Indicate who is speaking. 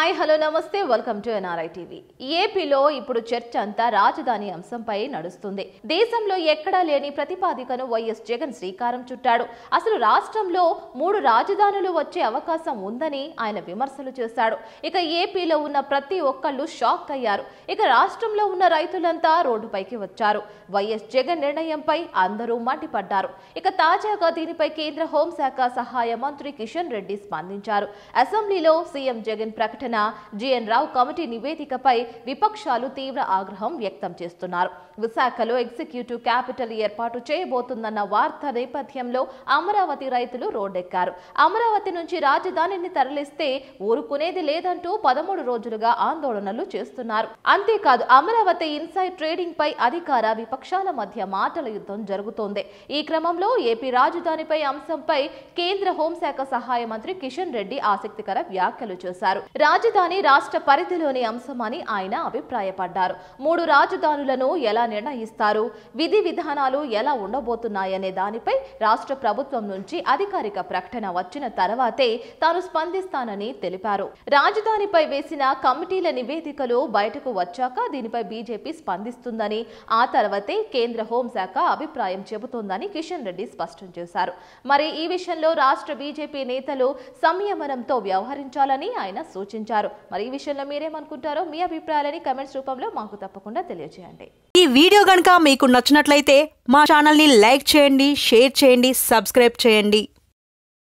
Speaker 1: hi hello namaste welcome to NRI TV ఏపీలో ఇప్పుడు చర్చ అంతా రాజధాని అంశంపై నడుస్తుంది దేశంలో ఎక్కడా లేని ప్రతిపాదికను వైఎస్ జగన్ శ్రీకారం చుట్టాడు అసలు రాష్ట్రంలో మూడు రాజధానులు వచ్చే అవకాశం ఉందని ఆయన విమర్శలు చేశాడు ఇక ఏపీలో ఉన్న ప్రతి ఒక్కళ్ళు షాక్ అయ్యారు ఇక రాష్ట్రంలో ఉన్న రైతులంతా రోడ్డుపైకి వచ్చారు వైఎస్ జగన్ నిర్ణయంపై అందరూ మండిపడ్డారు ఇక తాజాగా దీనిపై కేంద్ర హోంశాఖ సహాయ మంత్రి కిషన్ రెడ్డి స్పందించారు అసెంబ్లీలో సీఎం జగన్ ప్రకటన జిఎన్ రావు కమిటీ నివేదికపై విపక్షాలు తీవ్ర ఆగ్రహం వ్యక్తం చేస్తున్నారు విశాఖలో ఎగ్జిక్యూటివ్ క్యాపిటల్ ఏర్పాటు చేయబోతుందన్న వార్త నేపథ్యంలో అమరావతి రైతులు రోడ్డెక్కారు అమరావతి నుంచి రాజధానిని తరలిస్తే ఊరుకునేది లేదంటూ పదమూడు రోజులుగా ఆందోళనలు చేస్తున్నారు అంతేకాదు అమరావతి ఇన్సైడ్ ట్రేడింగ్ పై అధికార విపక్షాల మధ్య మాటల యుద్ధం జరుగుతోంది ఈ క్రమంలో ఏపీ రాజధానిపై అంశంపై కేంద్ర హోంశాఖ సహాయ మంత్రి కిషన్ రెడ్డి ఆసక్తికర వ్యాఖ్యలు చేశారు రాజధాని రాష్ట్ర పరిధిలోని అంశమని ఆయన అభిప్రాయపడ్డారు మూడు రాజధానులను ఎలా నిర్ణయిస్తారు విధి విధానాలు ఎలా ఉండబోతున్నాయనే దానిపై రాష్ట్ర ప్రభుత్వం నుంచి అధికారిక ప్రకటన వచ్చిన తర్వాతే తాను స్పందిస్తానని తెలిపారు రాజధానిపై వేసిన కమిటీల నివేదికలు బయటకు వచ్చాక దీనిపై బీజేపీ స్పందిస్తుందని ఆ తర్వాతే కేంద్ర హోంశాఖ అభిప్రాయం చెబుతోందని కిషన్ రెడ్డి స్పష్టం చేశారు మరి ఈ విషయంలో రాష్ట్ర బీజేపీ నేతలు సంయమనంతో వ్యవహరించాలని ఆయన సూచించారు మరి ఈ విషయంలో మీరేమనుకుంటారో మీ అభిప్రాయాలని కమెంట్స్ రూపంలో మాకు తప్పకుండా తెలియజేయండి
Speaker 2: ఈ వీడియో గనుక మీకు నచ్చినట్లయితే మా ఛానల్ని లైక్ చేయండి షేర్ చేయండి సబ్స్క్రైబ్ చేయండి